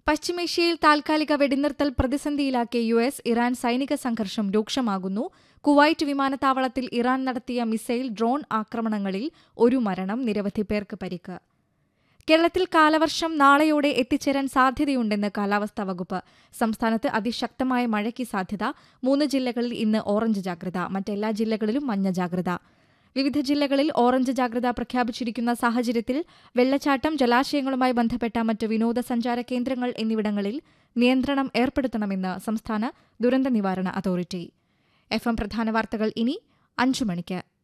പശ്ചിമേഷ്യയിൽ താൽക്കാലിക വെടിനിർത്തൽ പ്രതിസന്ധിയിലാക്കിയ യു എസ് ഇറാൻ സൈനിക സംഘർഷം രൂക്ഷമാകുന്നു കുവൈറ്റ് വിമാനത്താവളത്തിൽ ഇറാൻ നടത്തിയ മിസൈൽ ഡ്രോൺ ആക്രമണങ്ങളിൽ ഒരു മരണം നിരവധി പേർക്ക് പരിക്ക് കേരളത്തിൽ കാലവർഷം നാളെയോടെ എത്തിച്ചേരാൻ സാധ്യതയുണ്ടെന്ന് കാലാവസ്ഥാ വകുപ്പ് സംസ്ഥാനത്ത് അതിശക്തമായ മഴയ്ക്ക് സാധ്യത മൂന്ന് ജില്ലകളിൽ ഇന്ന് ഓറഞ്ച് ജാഗ്രത മറ്റെല്ലാ ജില്ലകളിലും മഞ്ഞ ജാഗ്രത വിവിധ ജില്ലകളിൽ ഓറഞ്ച് ജാഗ്രത പ്രഖ്യാപിച്ചിരിക്കുന്ന സാഹചര്യത്തിൽ വെള്ളച്ചാട്ടം ജലാശയങ്ങളുമായി ബന്ധപ്പെട്ട മറ്റ് വിനോദസഞ്ചാര കേന്ദ്രങ്ങൾ എന്നിവിടങ്ങളിൽ നിയന്ത്രണം ഏർപ്പെടുത്തണമെന്ന് സംസ്ഥാന ദുരന്ത നിവാരണ അതോറിറ്റി എഫ് എം പ്രധാന വാർത്തകൾ ഇനി അഞ്ചു മണിക്ക്